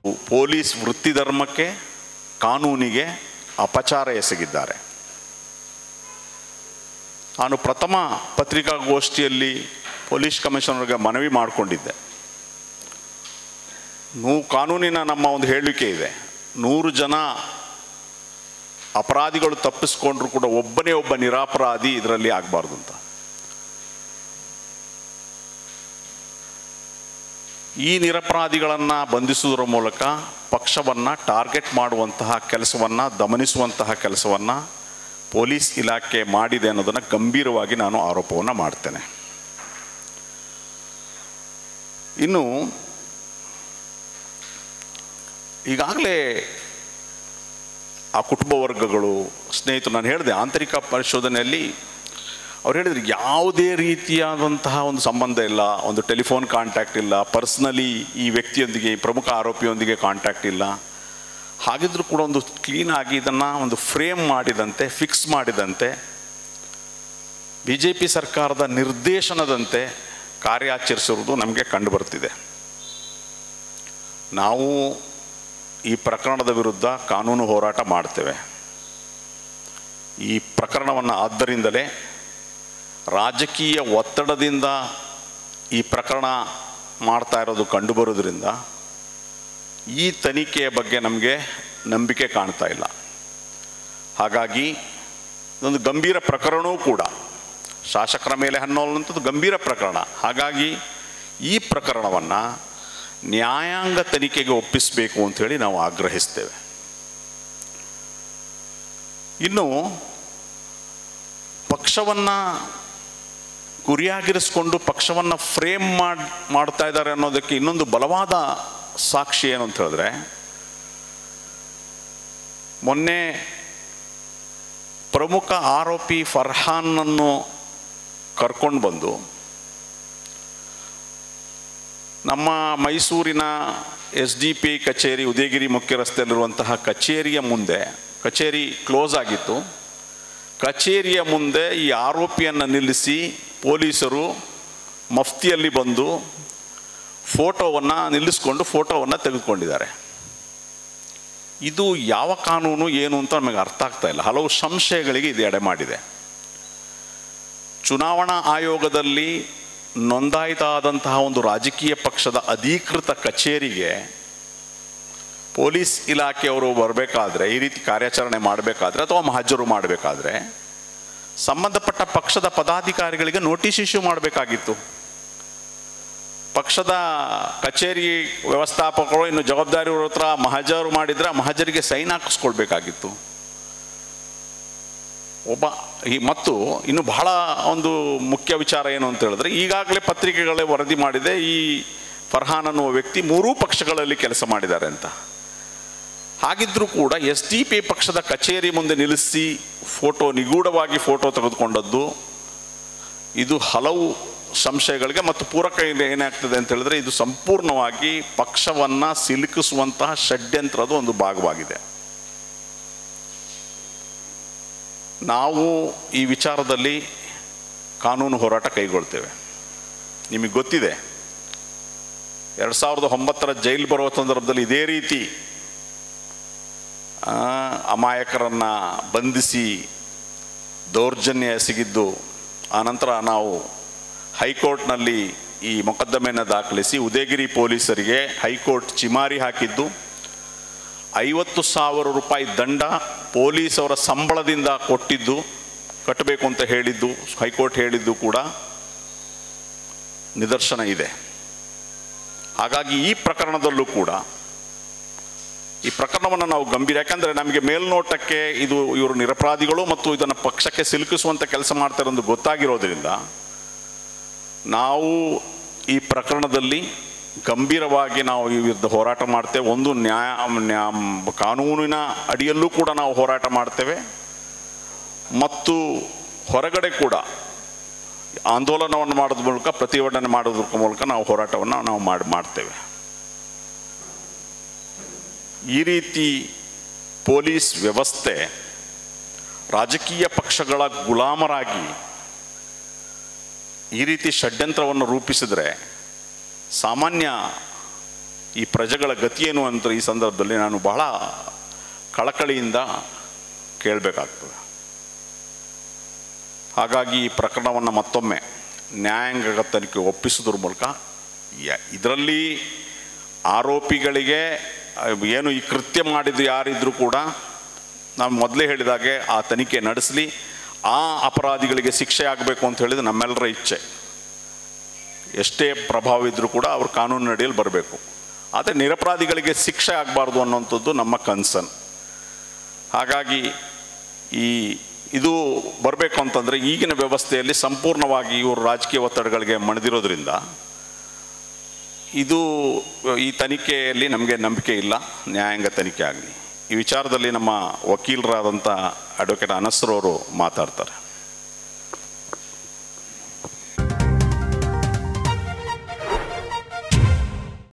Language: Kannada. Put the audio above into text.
ಪೊಲೀಸ್ ವೃತ್ತಿ ಧರ್ಮಕ್ಕೆ ಕಾನೂನಿಗೆ ಅಪಚಾರ ಎಸಗಿದ್ದಾರೆ ನಾನು ಪ್ರಥಮ ಪತ್ರಿಕಾಗೋಷ್ಠಿಯಲ್ಲಿ ಪೊಲೀಸ್ ಕಮಿಷನರ್ಗೆ ಮನವಿ ಮಾಡಿಕೊಂಡಿದ್ದೆ ನೂ ಕಾನೂನಿನ ನಮ್ಮ ಒಂದು ಹೇಳಿಕೆ ಇದೆ ನೂರು ಜನ ಅಪರಾಧಿಗಳು ತಪ್ಪಿಸ್ಕೊಂಡ್ರು ಕೂಡ ಒಬ್ಬನೇ ಒಬ್ಬ ನಿರಪರಾಧಿ ಇದರಲ್ಲಿ ಆಗಬಾರ್ದು ಅಂತ ಈ ನಿರಪರಾಧಿಗಳನ್ನು ಬಂಧಿಸುವುದರ ಮೂಲಕ ಪಕ್ಷವನ್ನು ಟಾರ್ಗೆಟ್ ಮಾಡುವಂತಹ ಕೆಲಸವನ್ನು ದಮನಿಸುವಂತಹ ಕೆಲಸವನ್ನು ಪೊಲೀಸ್ ಇಲಾಖೆ ಮಾಡಿದೆ ಅನ್ನೋದನ್ನು ಗಂಭೀರವಾಗಿ ನಾನು ಆರೋಪವನ್ನು ಮಾಡ್ತೇನೆ ಇನ್ನು ಈಗಾಗಲೇ ಆ ಕುಟುಂಬ ವರ್ಗಗಳು ಸ್ನೇಹಿತರು ನಾನು ಹೇಳಿದೆ ಆಂತರಿಕ ಪರಿಶೋಧನೆಯಲ್ಲಿ ಅವ್ರು ಹೇಳಿದ್ರು ಯಾವುದೇ ರೀತಿಯಾದಂತಹ ಒಂದು ಸಂಬಂಧ ಇಲ್ಲ ಒಂದು ಟೆಲಿಫೋನ್ ಕಾಂಟ್ಯಾಕ್ಟ್ ಇಲ್ಲ ಪರ್ಸ್ನಲಿ ಈ ವ್ಯಕ್ತಿಯೊಂದಿಗೆ ಈ ಪ್ರಮುಖ ಆರೋಪಿಯೊಂದಿಗೆ ಕಾಂಟ್ಯಾಕ್ಟ್ ಇಲ್ಲ ಹಾಗಿದ್ರೂ ಕೂಡ ಒಂದು ಕ್ಲೀನಾಗಿ ಇದನ್ನು ಒಂದು ಫ್ರೇಮ್ ಮಾಡಿದಂತೆ ಫಿಕ್ಸ್ ಮಾಡಿದಂತೆ ಬಿ ಜೆ ಪಿ ಸರ್ಕಾರದ ನಿರ್ದೇಶನದಂತೆ ಕಾರ್ಯಾಚರಿಸಿರುವುದು ನಮಗೆ ಕಂಡುಬರ್ತಿದೆ ನಾವು ಈ ಪ್ರಕರಣದ ವಿರುದ್ಧ ಕಾನೂನು ಹೋರಾಟ ಮಾಡ್ತೇವೆ ಈ ಪ್ರಕರಣವನ್ನು ಆದ್ದರಿಂದಲೇ ರಾಜಕೀಯ ಒತ್ತಡದಿಂದ ಈ ಪ್ರಕರಣ ಮಾಡ್ತಾ ಇರೋದು ಕಂಡುಬರೋದ್ರಿಂದ ಈ ತನಿಖೆಯ ಬಗ್ಗೆ ನಮಗೆ ನಂಬಿಕೆ ಕಾಣ್ತಾ ಇಲ್ಲ ಹಾಗಾಗಿ ಇದೊಂದು ಗಂಭೀರ ಪ್ರಕರಣವೂ ಕೂಡ ಶಾಸಕರ ಮೇಲೆ ಹನ್ನೋಲ್ಲಂಥದ್ದು ಗಂಭೀರ ಪ್ರಕರಣ ಹಾಗಾಗಿ ಈ ಪ್ರಕರಣವನ್ನು ನ್ಯಾಯಾಂಗ ತನಿಖೆಗೆ ಒಪ್ಪಿಸಬೇಕು ಅಂಥೇಳಿ ನಾವು ಆಗ್ರಹಿಸ್ತೇವೆ ಇನ್ನು ಪಕ್ಷವನ್ನು ಗುರಿಯಾಗಿರಿಸ್ಕೊಂಡು ಪಕ್ಷವನ್ನು ಫ್ರೇಮ್ ಮಾಡಿ ಮಾಡ್ತಾ ಇದ್ದಾರೆ ಅನ್ನೋದಕ್ಕೆ ಇನ್ನೊಂದು ಬಲವಾದ ಸಾಕ್ಷಿ ಏನು ಅಂತ ಹೇಳಿದ್ರೆ ಮೊನ್ನೆ ಪ್ರಮುಖ ಆರೋಪಿ ಫರ್ಹಾನ್ನನ್ನು ಕರ್ಕೊಂಡು ಬಂದು ನಮ್ಮ ಮೈಸೂರಿನ ಎಸ್ ಡಿ ಪಿ ಕಚೇರಿ ಉದಯಗಿರಿ ಮುಖ್ಯ ರಸ್ತೆಯಲ್ಲಿರುವಂತಹ ಕಚೇರಿಯ ಮುಂದೆ ಕಚೇರಿ ಕ್ಲೋಸ್ ಆಗಿತ್ತು ಕಚೇರಿಯ ಮುಂದೆ ಈ ಆರೋಪಿಯನ್ನು ನಿಲ್ಲಿಸಿ ಪೊಲೀಸರು ಮಫ್ತಿಯಲ್ಲಿ ಬಂದು ಫೋಟೋವನ್ನು ನಿಲ್ಲಿಸ್ಕೊಂಡು ಫೋಟೋವನ್ನು ತೆಗೆದುಕೊಂಡಿದ್ದಾರೆ ಇದು ಯಾವ ಕಾನೂನು ಏನು ಅಂತ ನಮಗೆ ಅರ್ಥ ಆಗ್ತಾ ಇಲ್ಲ ಹಲವು ಸಂಶಯಗಳಿಗೆ ಇದು ಎಡೆ ಮಾಡಿದೆ ಚುನಾವಣಾ ಆಯೋಗದಲ್ಲಿ ನೋಂದಾಯಿತ ಆದಂತಹ ಒಂದು ರಾಜಕೀಯ ಪಕ್ಷದ ಅಧಿಕೃತ ಕಚೇರಿಗೆ ಪೊಲೀಸ್ ಇಲಾಖೆಯವರು ಬರಬೇಕಾದ್ರೆ ಈ ರೀತಿ ಕಾರ್ಯಾಚರಣೆ ಮಾಡಬೇಕಾದ್ರೆ ಅಥವಾ ಮಹಜರು ಮಾಡಬೇಕಾದ್ರೆ ಸಂಬಂಧಪಟ್ಟ ಪಕ್ಷದ ಪದಾಧಿಕಾರಿಗಳಿಗೆ ನೋಟಿಸ್ ಇಶ್ಯೂ ಮಾಡಬೇಕಾಗಿತ್ತು ಪಕ್ಷದ ಕಚೇರಿ ವ್ಯವಸ್ಥಾಪಕರು ಇನ್ನು ಜವಾಬ್ದಾರಿಯವ್ರ ಹತ್ರ ಮಹಜರು ಮಾಡಿದ್ರೆ ಆ ಮಹಜರಿಗೆ ಸೈನ್ ಹಾಕಿಸ್ಕೊಳ್ಬೇಕಾಗಿತ್ತು ಒಬ್ಬ ಈ ಮತ್ತು ಇನ್ನು ಬಹಳ ಒಂದು ಮುಖ್ಯ ವಿಚಾರ ಏನು ಅಂತ ಹೇಳಿದ್ರೆ ಈಗಾಗಲೇ ಪತ್ರಿಕೆಗಳೇ ವರದಿ ಮಾಡಿದೆ ಈ ಫರ್ಹಾನ್ ಅನ್ನುವ ವ್ಯಕ್ತಿ ಮೂರೂ ಪಕ್ಷಗಳಲ್ಲಿ ಕೆಲಸ ಮಾಡಿದ್ದಾರೆ ಅಂತ ಹಾಗಿದ್ರೂ ಕೂಡ ಎಸ್ ಡಿ ಪಿ ಪಕ್ಷದ ಕಚೇರಿ ಮುಂದೆ ನಿಲ್ಲಿಸಿ ಫೋಟೋ ನಿಗೂಢವಾಗಿ ಫೋಟೋ ತೆಗೆದುಕೊಂಡದ್ದು ಇದು ಹಲವು ಸಂಶಯಗಳಿಗೆ ಮತ್ತು ಪೂರಕ ಇದು ಏನಾಗ್ತದೆ ಅಂತ ಹೇಳಿದ್ರೆ ಇದು ಸಂಪೂರ್ಣವಾಗಿ ಪಕ್ಷವನ್ನು ಸಿಲುಕಿಸುವಂತಹ ಷಡ್ಯಂತ್ರದ ಒಂದು ಭಾಗವಾಗಿದೆ ನಾವು ಈ ವಿಚಾರದಲ್ಲಿ ಕಾನೂನು ಹೋರಾಟ ಕೈಗೊಳ್ತೇವೆ ನಿಮಗೆ ಗೊತ್ತಿದೆ ಎರಡು ಸಾವಿರದ ಒಂಬತ್ತರ ಜೈಲು ಬರುವ ಸಂದರ್ಭದಲ್ಲಿ ಇದೇ ರೀತಿ ಆ, ಅಮಾಯಕರನ್ನು ಬಂಧಿಸಿ ದೌರ್ಜನ್ಯ ಎಸಗಿದ್ದು ಆನಂತರ ನಾವು ಹೈಕೋರ್ಟ್ನಲ್ಲಿ ಈ ಮೊಕದ್ದಮೆಯನ್ನು ದಾಖಲಿಸಿ ಉದಯಗಿರಿ ಪೊಲೀಸರಿಗೆ ಹೈಕೋರ್ಟ್ ಚಿಮಾರಿ ಹಾಕಿದ್ದು ಐವತ್ತು ಸಾವಿರ ರೂಪಾಯಿ ದಂಡ ಪೊಲೀಸವರ ಸಂಬಳದಿಂದ ಕೊಟ್ಟಿದ್ದು ಕಟ್ಟಬೇಕು ಅಂತ ಹೇಳಿದ್ದು ಹೈಕೋರ್ಟ್ ಹೇಳಿದ್ದು ಕೂಡ ನಿದರ್ಶನ ಇದೆ ಹಾಗಾಗಿ ಈ ಪ್ರಕರಣದಲ್ಲೂ ಕೂಡ ಈ ಪ್ರಕರಣವನ್ನು ನಾವು ಗಂಭೀರ ಯಾಕಂದರೆ ನಮಗೆ ಮೇಲ್ನೋಟಕ್ಕೆ ಇದು ಇವರು ನಿರಪರಾಧಿಗಳು ಮತ್ತು ಇದನ್ನು ಪಕ್ಷಕ್ಕೆ ಸಿಲುಕಿಸುವಂಥ ಕೆಲಸ ಮಾಡ್ತಾರೆ ಎಂದು ಗೊತ್ತಾಗಿರೋದ್ರಿಂದ ನಾವು ಈ ಪ್ರಕರಣದಲ್ಲಿ ಗಂಭೀರವಾಗಿ ನಾವು ಈ ವಿರುದ್ಧ ಹೋರಾಟ ಮಾಡ್ತೇವೆ ಒಂದು ನ್ಯಾಯ ನ್ಯಾ- ಕಾನೂನಿನ ಅಡಿಯಲ್ಲೂ ಕೂಡ ನಾವು ಹೋರಾಟ ಮಾಡ್ತೇವೆ ಮತ್ತು ಹೊರಗಡೆ ಕೂಡ ಆಂದೋಲನವನ್ನು ಮಾಡೋದ್ರ ಮೂಲಕ ಪ್ರತಿಭಟನೆ ಮಾಡೋದ್ರ ಮೂಲಕ ನಾವು ಹೋರಾಟವನ್ನು ನಾವು ಮಾಡಿ ಮಾಡ್ತೇವೆ ಈ ರೀತಿ ಪೊಲೀಸ್ ವ್ಯವಸ್ಥೆ ರಾಜಕೀಯ ಪಕ್ಷಗಳ ಗುಲಾಮರಾಗಿ ಈ ರೀತಿ ಷಡ್ಯಂತ್ರವನ್ನು ರೂಪಿಸಿದರೆ ಸಾಮಾನ್ಯ ಈ ಪ್ರಜೆಗಳ ಗತಿಯೇನು ಅಂತ ಈ ಸಂದರ್ಭದಲ್ಲಿ ನಾನು ಬಹಳ ಕಳಕಳಿಯಿಂದ ಕೇಳಬೇಕಾಗ್ತದೆ ಹಾಗಾಗಿ ಈ ಪ್ರಕರಣವನ್ನು ಮತ್ತೊಮ್ಮೆ ನ್ಯಾಯಾಂಗ ತನಿಖೆ ಒಪ್ಪಿಸೋದ್ರ ಮೂಲಕ ಇದರಲ್ಲಿ ಆರೋಪಿಗಳಿಗೆ ಅಹ್, ಏನು ಈ ಕೃತ್ಯ ಮಾಡಿದ್ದು ಯಾರಿದ್ರು ಕೂಡ ನಾವು ಮೊದಲೇ ಹೇಳಿದಾಗೆ ಆ ತನಿಖೆ ನಡೆಸಲಿ ಆ ಅಪರಾಧಿಗಳಿಗೆ ಶಿಕ್ಷೆ ಆಗಬೇಕು ಅಂತ ಹೇಳಿದ್ರೆ ನಮ್ಮೆಲ್ಲರ ಇಚ್ಛೆ ಎಷ್ಟೇ ಪ್ರಭಾವ ಇದ್ದರೂ ಕೂಡ ಅವ್ರು ಕಾನೂನು ಅಡಿಯಲ್ಲಿ ಬರಬೇಕು ಆದರೆ ನಿರಪರಾಧಿಗಳಿಗೆ ಶಿಕ್ಷೆ ಆಗಬಾರ್ದು ಅನ್ನೋಂಥದ್ದು ನಮ್ಮ ಕನ್ಸರ್ನ್ ಹಾಗಾಗಿ ಈ ಇದು ಬರಬೇಕು ಅಂತಂದರೆ ಈಗಿನ ವ್ಯವಸ್ಥೆಯಲ್ಲಿ ಸಂಪೂರ್ಣವಾಗಿ ಇವರು ರಾಜಕೀಯ ಒತ್ತಡಗಳಿಗೆ ಮಣಿದಿರೋದ್ರಿಂದ ಇದು ಈ ತನಿಖೆಯಲ್ಲಿ ನಮಗೆ ನಂಬಿಕೆ ಇಲ್ಲ ನ್ಯಾಯಾಂಗ ತನಿಖೆ ಆಗಲಿ ಈ ವಿಚಾರದಲ್ಲಿ ನಮ್ಮ ವಕೀಲರಾದಂಥ ಅಡ್ವೊಕೇಟ್ ಅನಸ್ರವರು ಮಾತಾಡ್ತಾರೆ